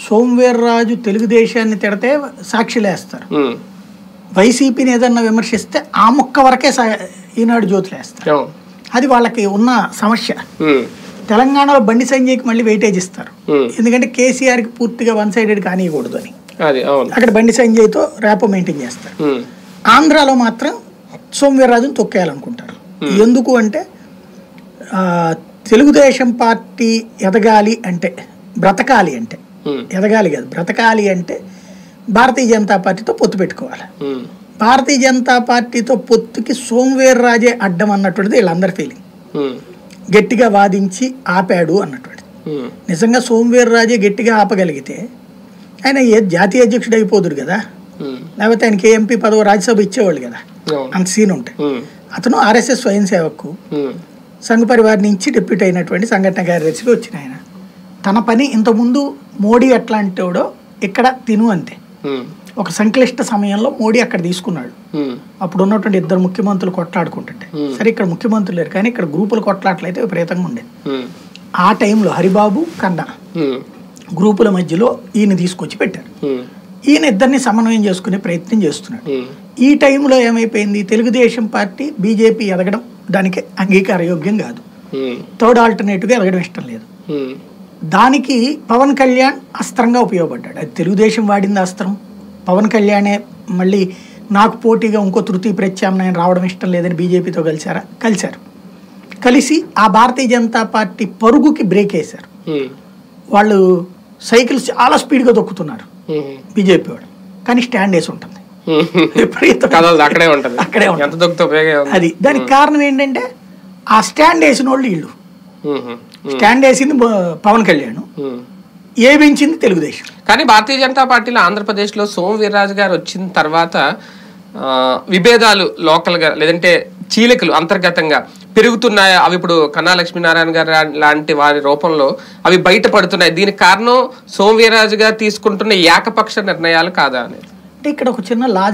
సోమవీర్రాజు తెలుగుదేశాన్ని తిడితే సాక్షిలేస్తారు ఉమ్, వైసీపీని ఏదన్నా విమర్శిస్తే ఆ ముక్క వరకే సా- ఈనాడు జ్యోతులేస్తారు అవును అది వాళ్ళకి ఉన్న సమస్య ఉమ్, తెలంగాణలో బండి సంజయ్కి మళ్ళీ వెయిటేజ్ ఇస్తారు ఉమ్, ఎందుకంటే కేసీఆర్కి పూర్తిగా వన్ సైడెడ్ కానియకూడదు అని అది అవును అక్కడ బండి సంజయ్తో ర్యాపో మెయింటైన్ చేస్తారు ఉమ్, ఆంధ్రాలో మాత్రం సోమవీర్రాజును తొక్కేయాలనుకుంటారు ఎందుకు అంటే ఆ, తెలుగుదేశం పార్టీ ఎదగాలి అంటే బ్రతకాలి అంటే ఉమ్, ఎదగాలి కాదు బ్రతకాలి అంటే భారతీయ జనతా పార్టీతో పొత్తు పెట్టుకోవాలి ఉమ్, భారతీయ జనతా పార్టీతో పొత్తుకి సోమవీర్రాజే అడ్డం అన్నటువంటిది వీళ్ళందరి ఫీలింగ్ ఉమ్, గట్టిగా వాదించి ఆపాడు అన్నటువంటిది ఉమ్, నిజంగా సోమవీర్రాజే గట్టిగా ఆపగలిగితే ఆయన ఏ జాతీయ అధ్యక్షుడు అయిపోదురు కదా ఉమ్, లేకపోతే ఆయనకి ఎంపీ పదవి రాజ్యసభ ఇచ్చేవాళ్ళు కదా అవును అంత సీన్ ఉంటాయి ఉమ్, అతను ఆర్ఎస్ఎస్ స్వయం సేవకు ఉమ్, సంఘ పరివార్ నుంచి డిప్యూటీ అయినటువంటి సంఘటన కార్యదర్శిగా వచ్చిన ఆయన తన పని ఇంతకుముందు మోడీ ఎట్లాంటి వాడో ఇక్కడ తిను అంతే ఉమ్, ఒక సంక్లిష్ట సమయంలో మోడీ అక్కడ తీసుకున్నాడు ఉమ్, అప్పుడు ఉన్నటువంటి ఇద్దరు ముఖ్యమంత్రులు కొట్లాడుకుంటుంటే Hmm. సరే ఇక్కడ ముఖ్యమంత్రులు లేరు కానీ ఇక్కడ గ్రూపులు కొట్లాట్లయితే విపరీతంగా ఉండేది ఉమ్, ఆ టైంలో హరిబాబు కన్నా ఉమ్, గ్రూపుల మధ్యలో ఈయన తీసుకొచ్చి పెట్టారు ఉమ్, ఈయన ఇద్దరిని సమన్వయం చేసుకునే ప్రయత్నం చేస్తున్నాడు ఉమ్, ఈ టైంలో ఏమైపోయింది తెలుగుదేశం పార్టీ బీజేపీ ఎదగడం దానికి అంగీకారయోగ్యం కాదు ఉమ్, థర్డ్ ఆల్టర్నేటివ్గా ఎదగడం ఇష్టం లేదు ఉమ్, దానికి పవన్ కళ్యాణ్ అస్త్రంగా ఉపయోగపడ్డాడు అది తెలుగుదేశం వాడింది అస్త్రం పవన్ కళ్యాణే మళ్ళీ నాకు పోటీగా ఇంకో తృతీయ ప్రత్యామ్నాయం రావడం ఇష్టం లేదని బీజేపీతో కలిశారా కలిశారు కలిసి ఆ భారతీయ జనతా పార్టీ పరుగుకి బ్రేక్ వేశారు ఉమ్, వాళ్ళు సైకిల్స్ చాలా స్పీడ్గా తొక్కుతున్నారు ఉమ్, బీజేపీ వాడు కానీ స్టాండ్ వేసి ఉంటుంది ఉమ్. విపరీతం కదలదు అక్కడే ఉంటది అక్కడే ఉంటుంది. ఎంత దొక్కితే ఉపయోగం ఉంది. అది దానికి కారణం ఏంటంటే ఆ స్టాండ్ వేసిన వాళ్ళు వీళ్ళు ఉమ్, ఉమ్, స్టాండ్ వేసింది బ- పవన్ కళ్యాణ్ ఉమ్. ఏ పెంచింది తెలుగుదేశం కానీ భారతీయ జనతా పార్టీలో ఆంధ్రప్రదేశ్లో సోము వీర్రాజు గారు వచ్చిన తర్వాత ఆ, విభేదాలు లోకల్గా లేదంటే చీలికలు అంతర్గతంగా పెరుగుతున్నాయి అవి ఇప్పుడు కన్నా లక్ష్మీనారాయణ గారు లా- లాంటి వారి రూపంలో అవి బయటపడుతున్నాయి దీనికి కారణం సోము వీర్రాజు గారు తీసుకుంటున్న ఏకపక్ష నిర్ణయాలు కాదా అనేది అంటే ఇక్కడ ఒక చిన్న లాజిక్